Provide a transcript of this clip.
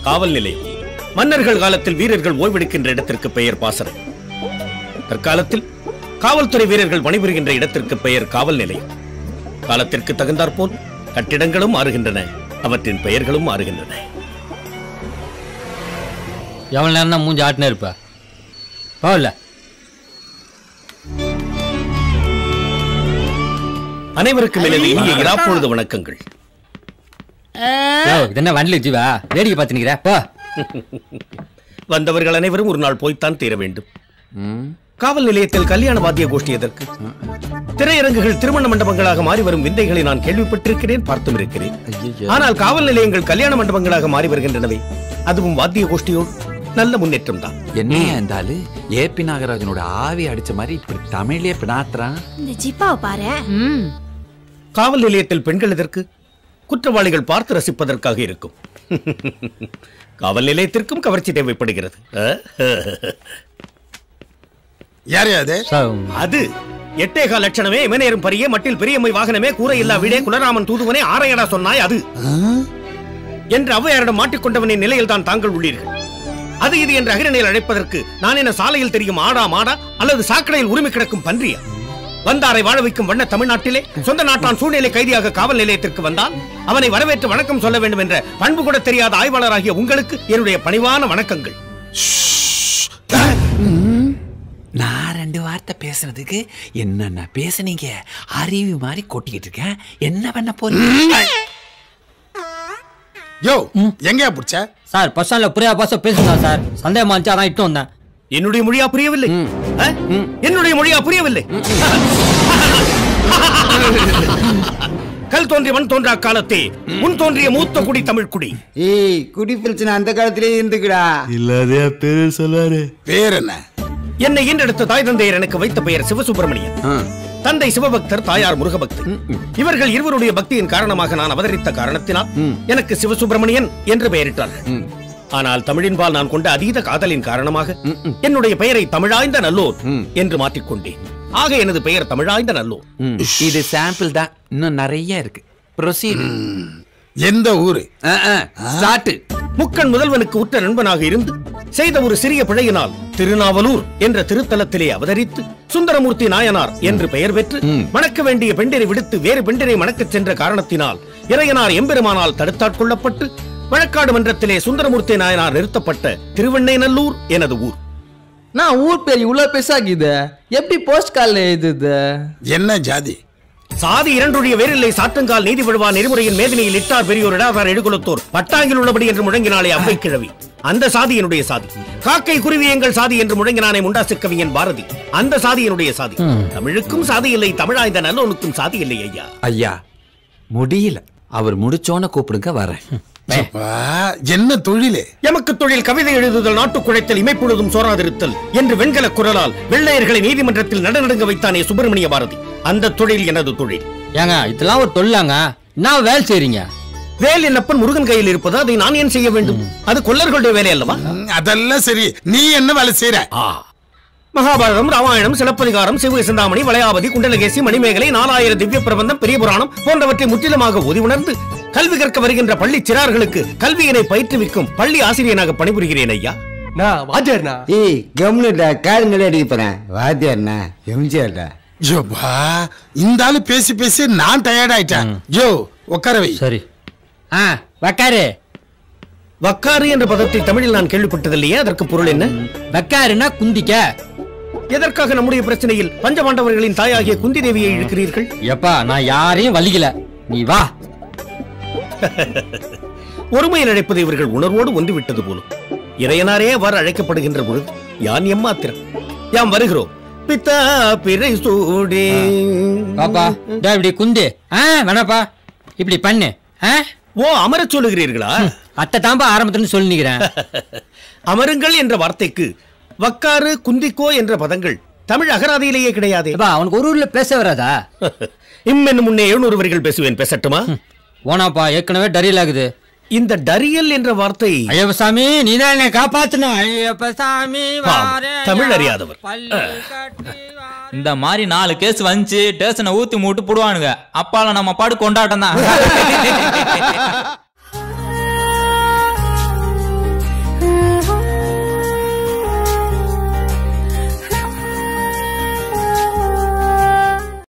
காவல் நிலையம் மன்னர்கள் காலத்தில் வீரர்கள் ஓய்வெடுக்கின்ற இடத்திற்கு பெயர் பாசறை தற்காலத்தில் காவல்துறை வீரர்கள் பணிபுரிகின்ற இடத்திற்கு பெயர் காவல் நிலையம் காலத்திற்கு தகுந்தாற்போல் கட்டிடங்களும் மாறுகின்றன அவற்றின் பெயர்களும் மாறுகின்றன எவ்வளவு நேரம் தான் மூஞ்சி ஆட்டினே இருப்ப போகல அனைவருக்கும் எனது இனிய இராப்பொழுது வணக்கங்கள் யோ, இது என்ன வண்டியில் ஜீவா வேடிக்கை பார்த்துனிக்கிற போ வந்தவர்கள் அனைவரும் ஒரு நாள் போய்த்தான் தீர வேண்டும் காவல் நிலையத்தில் கல்யாண வாத்திய கோஷ்டி எதற்கு திரையரங்குகள் திருமண மண்டபங்களாக மாறி வரும் விந்தைகளை நான் கேள்விப்பட்டிருக்கிறேன் பார்த்தும் இருக்கிறேன் ஆனால் காவல் நிலையங்கள் கல்யாண மண்டபங்களாக மாறி வருகின்றனவே அதுவும் வாத்திய கோஷ்டியோடு நல்ல முன்னேற்றம் தான் என்னையா இருந்தாலு ஏபி நாகராஜனோட ஆவி அடிச்ச மாதிரி இப்படி தமிழ்லயே பினாத்துறான் இந்த ஜிப்பாவை பாரு காவல் நிலையத்தில் பெண்கள் எதற்கு குற்றவாளிகள் பார்த்து ரசிப்பதற்காக இருக்கும் காவல் நிலையத்திற்கும் கவர்ச்சி தேவைப்படுகிறது அஹ். யார் அது அது எட்டேகா லட்சணமே இமநேரும் பரிய மட்டில் பெரியம்மை வாகனமே கூரை இல்லா வீடே குலராமன் தூதுவனே ஆரையடா சொன்னாய் அது என்று ஔவையாரிடம் மாட்டிக்கொண்டவனின் நிலையில் தான் தாங்கள் உள்ளீர்கள் அது இது என்று அகிரணையில் அழைப்பதற்கு நான் என்ன சாலையில் தெரியும் ஆடா மாடா அல்லது சாக்கடையில் உரிமை கிடக்கும் பன்றியா வந்தாரை வாழ வைக்கும் வண்ண தமிழ்நாட்டிலே சொந்த நாட்டான் சூழ்நிலை கைதியாக காவல் நிலையத்திற்கு வந்தால் அவனை வரவேற்று வணக்கம் சொல்ல வேண்டும் என்ற பண்பு கூட தெரியாத ஆய்வாளராகிய உங்களுக்கு என்னுடைய பணிவான வணக்கங்கள் நான் ரெண்டு வார்த்தை பேசுனதுக்கு என்னென்ன பேசுனீங்க அறிவு மாதிரி கொட்டிக்கிட்டு இருக்கேன் என்ன பண்ண போறீங்க யோ எங்கயா பிடிச்ச சார் பஸ் ஸ்டாண்ட்ல புரியா பாச பேசுங்க சார் சந்தேகமா இருந்துச்சு அதான் இட்டு வந்தேன் என்னுடைய மொழியா புரியவில்லை அஹ்? என்னுடைய மொழியா புரியவில்லை கல் தோன்றிய மண் தோன்றா காலத்தே முன் தோன்றிய மூத்த குடி தமிழ் குடி ஏய் குடி பிரச்சனை அந்த காலத்திலே இருந்துக்குடா இல்லாதே பேரு சொல்லாரு பேர் என்ன என்னை ஈன்றெடுத்த தாய் தந்தையர் எனக்கு வைத்த பெயர் சிவசுப்பிரமணியன் தந்தை சிவபக்தர் தாயார் முருகபக்தர் இவர்கள் இருவருடைய பக்தியின் காரணமாக நான் அவதரித்த காரணத்தினால் எனக்கு சிவசுப்பிரமணியன் என்று பெயரிட்டார்கள் ஆனால் தமிழின்பால் நான் கொண்ட அதீத காதலின் காரணமாக என்னுடைய பெயரை தமிழாய்ந்த நல்லோர் என்று மாற்றிக்கொண்டேன் ஆக எனது பெயர் தமிழாய்ந்த நல்லோர் இது சாம்பிள் தான் இன்னும் நிறைய இருக்கு ப்ரொசீட் எந்த ஊரு ஸ்டார்ட் முக்கன் முதல்வனுக்கு உற்ற நண்பனாக இருந்து செய்த ஒரு சிறிய பிழையினால் திருநாவலூர் என்ற திருத்தலத்திலே அவதரித்து சுந்தரமூர்த்தி நாயனார் என்று பெயர் பெற்று மணக்க வேண்டிய பெண்டிரை விடுத்து வேறு பெண்டிரை மணக்கச் சென்ற காரணத்தினால் இறையனார் எம்பெருமானால் தடுத்தாட்கொள்ளப்பட்டு வழக்காடு மன்றத்திலே சுந்தரமூர்த்தி நாயனார் நிறுத்தப்பட்ட திருவெண்ணைநல்லூர் எனது ஊர் நான் ஊர் பேர் இவ்வளவு பெருசாக்குது எப்படி போஸ்ட் கார்டில் எழுதுது என்ன ஜாதி சாதி இரண்டுடைய வேரில்லை சாற்றுங்கால் நீதி விழுவா நெறிமுறையின் மேதினியில் இட்டார் பெரியோர் இடாதார் எழுகுலத்தோர் பட்டாங்கில் உள்ளபடி என்று முழங்கினாலே அவ்வை கிழவி அந்த சாதி என்னுடைய சாதி காக்கை குருவி எங்கள் சாதி என்று முழங்கினானே முண்டாசு கவிஞன் பாரதி அந்த சாதி என்னுடைய சாதி தமிழுக்கும் சாதி இல்லை தமிழாய்ந்த நல்லவனுக்கும் சாதி இல்லை ஐயா ஐயா முடியல அவர் முடிச்சோன்னு கூப்பிடுங்க வரேன் அப்பா, என்ன தொழிலே எமக்கு தொழில் கவிதை எழுதுதல் நாட்டுக் குழைத்தல் இமைப்பொழுதும் சோராதிருத்தல் என்று வெண்கல குரலால் வெள்ளையர்களை நீதிமன்றத்தில் நடுநடுங்க வைத்தானே சுப்பிரமணிய பாரதி அந்த தொழில் எனது தொழில் ஏங்க இதெல்லாம் ஒரு தொழிலாங்க என்ன வேலை செய்றீங்க வேல் என்னப்பன் முருகன் கையில் இருப்பது அதை நான் ஏன் செய்ய வேண்டும் அது கொல்லர்களுடைய வேலை அல்லவா அதெல்லாம் சரி நீ என்ன வேலை செய்யற மகாபாரதம் ராமாயணம் சிலப்பதிகாரம் சிவ சிந்தாமணி வளையாபதி குண்டலகேசி மணிமேகலை நாலாயிரம் திவ்ய பிரபந்தம் பெரிய புராணம் போன்றவற்றை முற்றிலுமாக ஓதி உணர்ந்து கல்வி கற்க வருகின்ற பள்ளி சிறார்களுக்கு கல்வியினை பயிற்றுவிக்கும் பள்ளி ஆசிரியனாக பணிபுரிகிறேன் ஐயா வாத்தியார்னா ஏய் கம்னுடா காதுங்களே அடிக்க போறேன் வாத்தியார்னா எம்ஜிஆர்டா யோபா இந்த ஆளு பேசி பேசி நான் டயர்ட் ஆயிட்டேன் யோ உட்கார வை சரி ஆ வக்காரு வக்காறு என்ற பதத்தை தமிழில் நான் கேள்விப்பட்டதில்லையே அதற்கு பொருள் என்ன வக்காருன்னா குந்திக்க எதற்காக நம்முடைய பிரச்சனையில் பஞ்சபாண்டவர்களின் தாயாகிய குந்தி தேவியை இழுக்கிறீர்கள் எப்பா நான் யாரையும் வலிக்கல நீ வா ஒருமையில் அழைப்பது இவர்கள் உணர்வோடு ஒன்று விட்டது போலும் இறையனாரே அவ்வாறு அழைக்கப்படுகின்ற பொழுது யான் எம்மாத்திரம் யாம் வருகிறோம் பித்தா பிறை சூடே பாப்பா டேய் இப்படி குந்து ஆ வேணாப்பா இப்படி பண்ணு ஆ ஓ அமரச் சொல்லுகிறீர்களா அத்தை தாம்பா ஆரம்பத்துல சொல்லி நிக்கிறேன் அமருங்கள் என்ற வார்த்தைக்கு வக்காறு குந்திக்கோ என்ற பதங்கள் தமிழ் அகராதியிலேயே கிடையாதே எப்பா அவனுக்கு ஒரு ஊர்ல பேச வராதா இம்மென்னு முன்னே எழுநூறு வரிகள் பேசுவேன் பேசட்டுமா ஓனாப்பா ஏற்கனவே டரியல் ஆகுது இந்த டரியல் என்ற வார்த்தை ஐயப்ப சாமி நீ தான் என்னை காப்பாத்தணும் ஐயப்ப சாமி பாவம், வாரேன் தமிழ் அறியாதவர். பள்ளி கட்டி இந்த மாதிரி நாலு கேஸ் வந்துச்சு ஸ்டேஷனை ஊத்தி மூட்டு போடுவானுங்க அப்பால நம்ம பாடு கொண்டாட்டம் தான்